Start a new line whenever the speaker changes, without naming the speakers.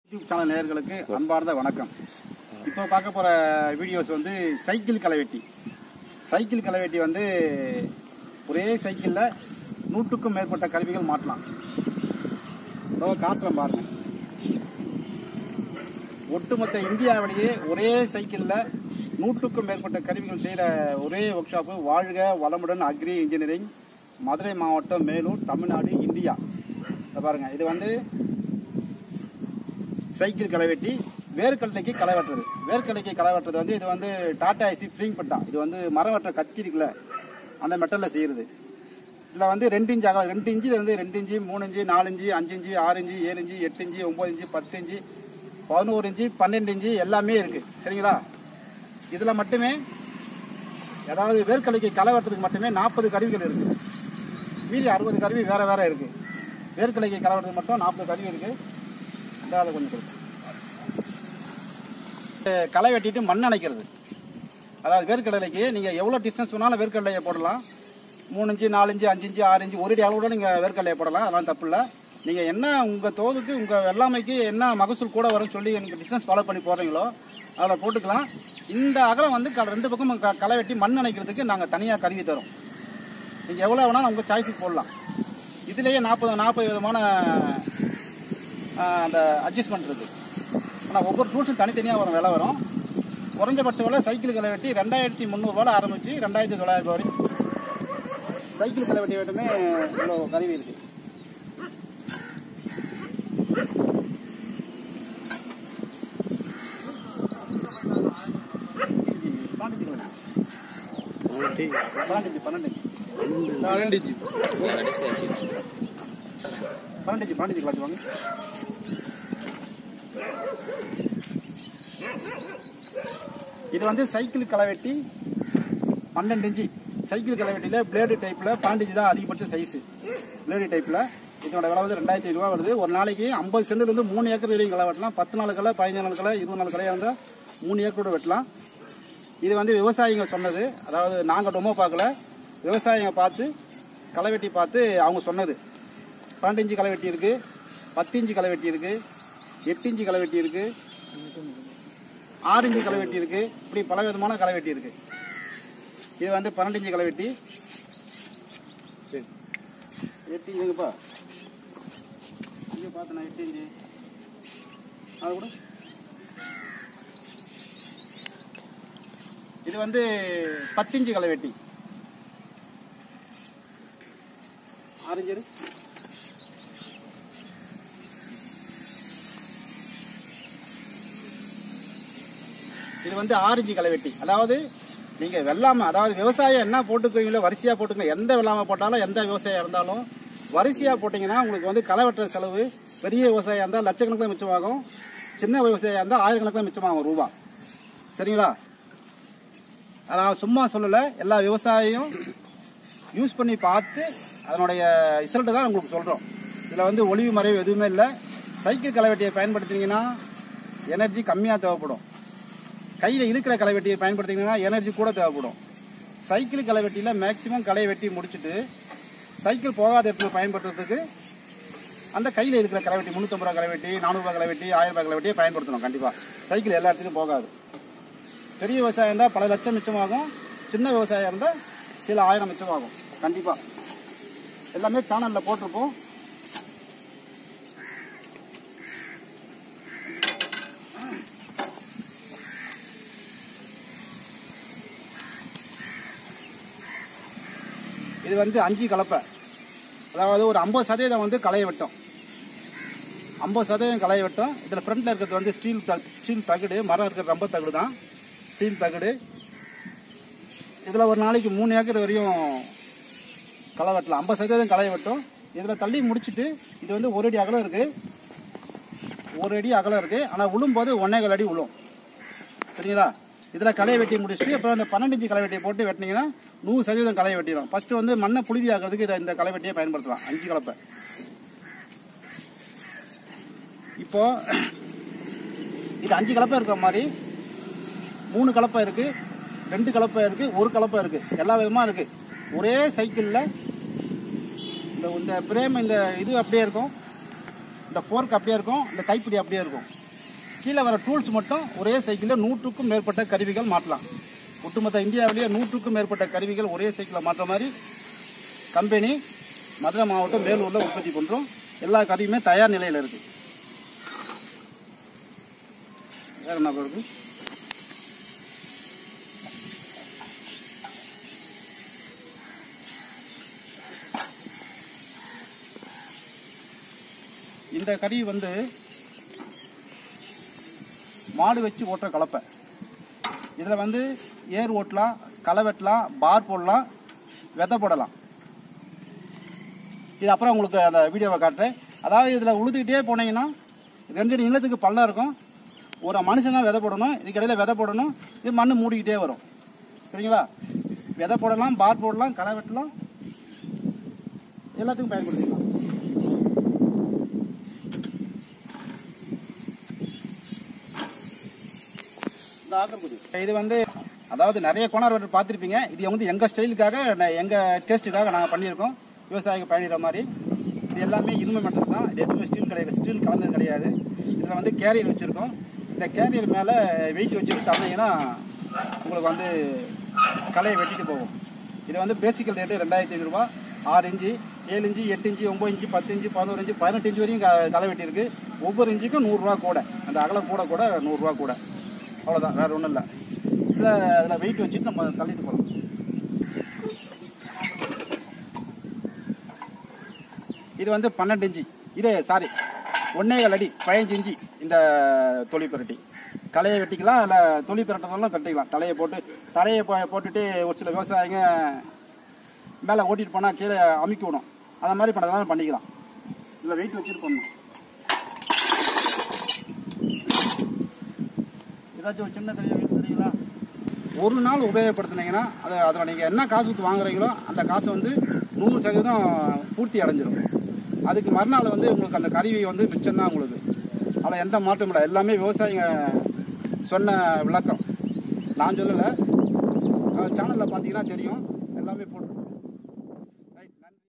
YouTube channel நேயர்களுக்கு அன்பார்ந்த வணக்கம் இப்போ பார்க்க போற வீடியோஸ் வந்து சைக்கிள் களைவெட்டி சைக்கிள் களைவெட்டி வந்து ஒரே சைக்கிளில் நூற்றுக்கும் மேற்பட்ட கருவிகள் மாட்டலாம் இதோ காட்டுறேன் பாருங்க ஒட்டுமொத்த இந்தியாவிலேயே ஒரே சைக்கிளில் நூற்றுக்கும் மேற்பட்ட கருவிகள் செய்கிற ஒரே ஒர்க் ஷாப்பு வாழ்க வளமுடன் அக்ரி இன்ஜினியரிங் மதுரை மாவட்டம் மேலூர் தமிழ்நாடு இந்தியா இதை பாருங்க இது வந்து சைக்கிள் களை வெட்டி வேர்க்கடலைக்கு களை வெட்டுறது வேர்க்கடலைக்கு களை வெட்டுறது வந்து இது வந்து டாடா ஐசி ஃப்ரீங் பட்டா இது வந்து மரம் வெட்டுற கத்தி இருக்குல்ல அந்த மெட்டலில் செய்யறது இதில் வந்து ரெண்டு இன்ச்சு அகலம் ரெண்டு இன்ச்சில் இருந்து ரெண்டு இன்ச்சு மூணு இன்ச்சு நாலு இன்ச்சு அஞ்சு இன்ச்சு ஆறு இன்ச்சு ஏழு இன்ச்சு எட்டு இன்ச்சு ஒம்பது இன்ச்சு பத்து இன்ச்சு பதினோரு இன்ச்சு பன்னெண்டு இன்ச்சு எல்லாமே இருக்கு சரிங்களா இதில் மட்டுமே அதாவது வேர்க்கடலைக்கு களை வெட்டுறதுக்கு மட்டுமே நாற்பது கருவிகள் இருக்கு மீதி அறுபது கருவி வேற வேற இருக்கு வேர்க்கடலைக்கு களை வெட்டுறதுக்கு மட்டும் நாற்பது கருவி இருக்கு இந்த அதை கொஞ்சம் கொடுங்க அஹ் களை வெட்டிட்டு மண் அணைக்கிறது அதாவது வேர்க்கடலைக்கு நீங்கள் எவ்வளோ டிஸ்டன்ஸ் வேணாலும் வேர்க்கடலையை போடலாம் மூணு இன்ச்சு நாலு இன்ச்சு அஞ்சு இன்ச்சு ஆறு இன்ச்சு ஒரு அடி அளவோட நீங்கள் வேர்க்கடலையை போடலாம் அதெல்லாம் தப்பு இல்லை நீங்கள் என்ன உங்கள் தோதுக்கு உங்கள் வெள்ளாமைக்கு என்ன மகசூல் கூட வரும்னு சொல்லி நீங்கள் டிஸ்டன்ஸ் ஃபாலோ பண்ணி போடுறீங்களோ அதில் போட்டுக்கலாம் இந்த அகலம் வந்து க- ரெண்டு பக்கமும் க- களை வெட்டி மண் அணைக்கிறதுக்கு நாங்கள் தனியாக கருவி தரோம் நீங்கள் எவ்வளோ வேணாலும் உங்கள் சாய்ஸுக்கு போடலாம் இதுலேயே நாற்பது நாற்பது விதமான ஆஹ், அந்த அட்ஜஸ்ட்மெண்ட் இருக்கு ஆனால் ஒவ்வொரு டூல்ஸும் தனித்தனியாக வரும் விலை வரும் குறைஞ்சபட்ச விலை சைக்கிள் களை வெட்டி ரெண்டாயிரத்தி முந்நூறுவால ஆரம்பிச்சு ரெண்டாயிரத்தி தொள்ளாயிரம் ரூபாய் வரைக்கும் சைக்கிள் களை வெட்டி வெட்டுமே இவ்வளோ கருவி இருக்கு பன்னெண்டு பன்னெண்டு பன்னெண்டு பன்னெண்டு பன்னெண்டு கிளாஸ் வாங்க இது வந்து சைக்கிள் களைவெட்டி பன்னெண்டு இன்ச்சு சைக்கிள் களைவெட்டியில பிளேடு டைப்ல பன்னெண்டு தான் அதிகபட்ச சைஸ் பிளேடு டைப்ல இதோட விலை வந்து ரெண்டாயிரத்தி ரூபா வருது ஒரு நாளைக்கு ஐம்பது சென்ட்ல இருந்து மூணு ஏக்கர் வரைக்கும் களை வெட்டலாம் பத்து நாள் களை பதினஞ்சு நாள் களை இருபது நாள் கலையா இருந்தால் மூணு ஏக்கரோட வெட்டலாம் இது வந்து விவசாயிங்க சொன்னது அதாவது நாங்கள் டொமோ பார்க்கல விவசாயிங்க பார்த்து களைவெட்டி பார்த்து அவங்க சொன்னது பன்னெண்டு இன்ச்சு களைவெட்டி இருக்கு பத்து இன்ச்சு களைவெட்டி இருக்கு எட்டு இன்ச்சு களைவெட்டி இருக்கு ஆறு இன்ச்சு களைவெட்டி இருக்கு இப்படி பல விதமான களைவெட்டி இருக்கு இது வந்து பன்னெண்டு இன்ச்சு களைவெட்டி சரி எட்டு இன்ச்சுங்கப்பா இங்கே பார்த்தேன் எட்டு இன்ச்சு அது கூட இது வந்து பத்து இன்ச்சு களைவெட்டி ஆறு இன்ச்சு இரு. இது வந்து ஆரஞ்சு களைவெட்டி அதாவது நீங்க வெள்ளாமை அதாவது விவசாயம் என்ன போட்டுக்கிறீங்களோ வரிசையா போட்டுக்கணும் எந்த வெள்ளாமை போட்டாலும் எந்த விவசாயம் இருந்தாலும் வரிசையா போட்டீங்கன்னா உங்களுக்கு வந்து களை வெட்டுற செலவு பெரிய விவசாயம் இருந்தால் லட்சக்கணக்கில் மிச்சமாகும் சின்ன விவசாயம் இருந்தால் ஆயிரக்கணக்கில் மிச்சமாகும் ரூபா சரிங்களா அதான் சும்மா சொல்லல எல்லா விவசாயியும் யூஸ் பண்ணி பார்த்து அதனுடைய ரிசல்ட்டை தான் உங்களுக்கு சொல்றோம் இதுல வந்து ஒளிவு மறைவு எதுவுமே இல்லை சைக்கிள் களைவெட்டியை பயன்படுத்தினீங்கன்னா எனர்ஜி கம்மியாக தேவைப்படும் கையில் இழுக்கிற களைவெட்டியை பயன்படுத்திங்கன்னா எனர்ஜி கூட தேவைப்படும் சைக்கிள் களைவெட்டியில் மேக்சிமம் களை வெட்டி முடிச்சுட்டு சைக்கிள் போகாத இடத்துல பயன்படுத்துறதுக்கு அந்த கையில் இருக்கிற களைவெட்டி முந்நூற்றம்பது ரூபா களைவெட்டி நானூறுபா களைவெட்டி ஆயிரம் ரூபாய் களைவெட்டியை பயன்படுத்தணும் கண்டிப்பாக சைக்கிள் எல்லா இடத்துலையும் போகாது பெரிய விவசாயம் இருந்தால் பல லட்சம் மிச்சமாகும் சின்ன விவசாயம் இருந்தால் சில ஆயிரம் மிச்சமாகும் கண்டிப்பாக எல்லாமே சேனலில் போட்டிருப்போம் இது வந்து அஞ்சு கலப்பை அதாவது ஒரு ஐம்பது சதவீதம் வந்து களைய வெட்டும் ஐம்பது சதவீதம் களைய வெட்டும் இதில் ஃப்ரண்ட்டில் இருக்கிறது வந்து ஸ்டீல் த ஸ்டீல் தகடு மரம் இருக்கிற ரொம்ப தகடு தான் ஸ்டீல் தகடு இதில் ஒரு நாளைக்கு மூணு ஏக்கர் வரையும் களை வெட்டலாம் ஐம்பது சதவீதம் களை வெட்டும் இதில் தள்ளி முடிச்சுட்டு இது வந்து ஒரு அடி அகலம் இருக்குது ஒரு அடி அகலம் இருக்குது ஆனால் விழும்போது ஒன்னேகால் அடி விழும் சரிங்களா இதில் களை வெட்டி முடிச்சுட்டு அப்புறம் அந்த பன்னெண்டு இன்ச்சு களை வெட்டியை போட்டு வெட்டினீங்கன்னா நூறு சதவீதம் களை வெட்டிடும் ஃபர்ஸ்ட் வந்து மண்ணை புழுதி ஆக்கிறதுக்கு இதை இந்த களை வெட்டியை பயன்படுத்தலாம் அஞ்சு கலப்பை இப்போ இது அஞ்சு கலப்பை இருக்கிற மாதிரி மூணு கலப்பை இருக்கு ரெண்டு கலப்பை இருக்கு ஒரு கலப்பை இருக்கு எல்லா விதமா இருக்கு ஒரே சைக்கிளில் இந்த இந்த பிரேம் இந்த இது அப்படியே இருக்கும் இந்த ஃபோர்க் அப்படியே இருக்கும் இந்த கைப்பிடி அப்படியே இருக்கும் கீழே வர டூல்ஸ் மட்டும் ஒரே சைக்கிளில் நூற்றுக்கும் மேற்பட்ட கருவிகள் மாற்றலாம் ஒட்டுமொத்த இந்தியாவிலேயே நூற்றுக்கும் மேற்பட்ட கருவிகள் ஒரே சைக்கிளில் மாற்ற மாதிரி கம்பெனி மதுரை மாவட்டம் வேலூரில் உற்பத்தி பண்ணுறோம் எல்லா கருவியுமே தயார் நிலையில் இருக்குது வேற என்ன இருக்கு இந்த கருவி வந்து மாடு வச்சு ஓட்டுற கலப்பை இதில் வந்து ஏர் ஓட்டலாம் களை வெட்டலாம் பார் போடலாம் விதை போடலாம் இது அப்புறம் உங்களுக்கு அந்த வீடியோவை காட்டுறேன் அதாவது இதில் உழுதுகிட்டே போனீங்கன்னா ரெண்டு அடி நிலத்துக்கு பள்ளம் இருக்கும் ஒரு மனுஷன் தான் விதை போடணும் இதுக்கு இடையில விதை போடணும் இது மண் மூடிக்கிட்டே வரும் சரிங்களா விதை போடலாம் பார் போடலாம் களை வெட்டலாம் எல்லாத்துக்கும் பயன்படுத்திக்கலாம் இந்த ஆக்கக்குடி. இது வந்து அதாவது நிறைய கோணர் வெட்டர் பார்த்துருப்பீங்க இது வந்து எங்கள் ஸ்டைலுக்காக ந- எங்க டேஸ்ட்டுக்காக நாங்கள் பண்ணியிருக்கோம் விவசாயிக்கு பயணிக்கிற மாதிரி இது எல்லாமே இரும்பு மெட்டல் தான் இது எதுவுமே ஸ்டீல் கிடையாது ஸ்டீல் கலந்தது கிடையாது இதில் வந்து கேரியர் வச்சுருக்கோம் இந்த கேரியர் மேலே வெயிட் வச்சுட்டு தந்தீங்கன்னா உங்களுக்கு வந்து கலையை வெட்டிட்டு போகும் இது வந்து பேசிக்கல் ரேட்டு ரெண்டாயிரத்தி ஐநூறுரூவா ஆறு இன்ச்சு ஏழு இன்ச்சு எட்டு இன்ச்சு ஒம்பது இன்ச்சு பத்து இன்ச்சு பதினோரு இன்ச்சு பதினெட்டு இன்ச்சு வரையும் க- களை வெட்டியிருக்கு ஒவ்வொரு இன்ச்சுக்கும் நூறுரூவா கூட அந்த அகலம் கூட கூட நூறுரூவா கூட அவ்வளோதான் வேறு ஒன்றும் இல்லை இதில் அதில் வெயிட் வச்சுட்டு நம்ம தள்ளிட்டு போகலாம் இது வந்து பன்னெண்டு இன்ச்சு இது சாரி ஒன்னேகால் அடி பதினஞ்சு இன்ச்சு இந்த தொழி பிரட்டி களையை வெட்டிக்கலாம் இல்லை தொழி பிரட்டதெல்லாம் தட்டிக்கலாம் தலையை போட்டு தலையை போ- போட்டுட்டு ஒரு சில விவசாயிங்க மேலே ஓட்டிட்டு போனால் கீழே அமுக்கி விடும் அந்த மாதிரி பண்ணதெல்லாம் பண்ணிக்கலாம் இதில் வெயிட் வச்சுட்டு பண்ணணும் ஏதாச்சும் ஒரு சின்ன கடையை வைக்க தெரியுங்களா ஒரு நாள் உபயோகப்படுத்துனீங்கன்னா அதை அதில் நீங்கள் என்ன காசு கொடுத்து வாங்குறீங்களோ அந்த காசை வந்து நூறு சதவீதம் பூர்த்தி அடைஞ்சிரும் அதுக்கு மறுநாள் வந்து உங்களுக்கு அந்த கருவி வந்து மிச்சம்தான் உங்களுக்கு அதில் எந்த மாற்றமும் இல்லை எல்லாமே விவசாயிங்க சொன்ன விளக்கம் நான் சொல்லலை சேனலில் பார்த்தீங்கன்னா தெரியும் எல்லாமே போட்டு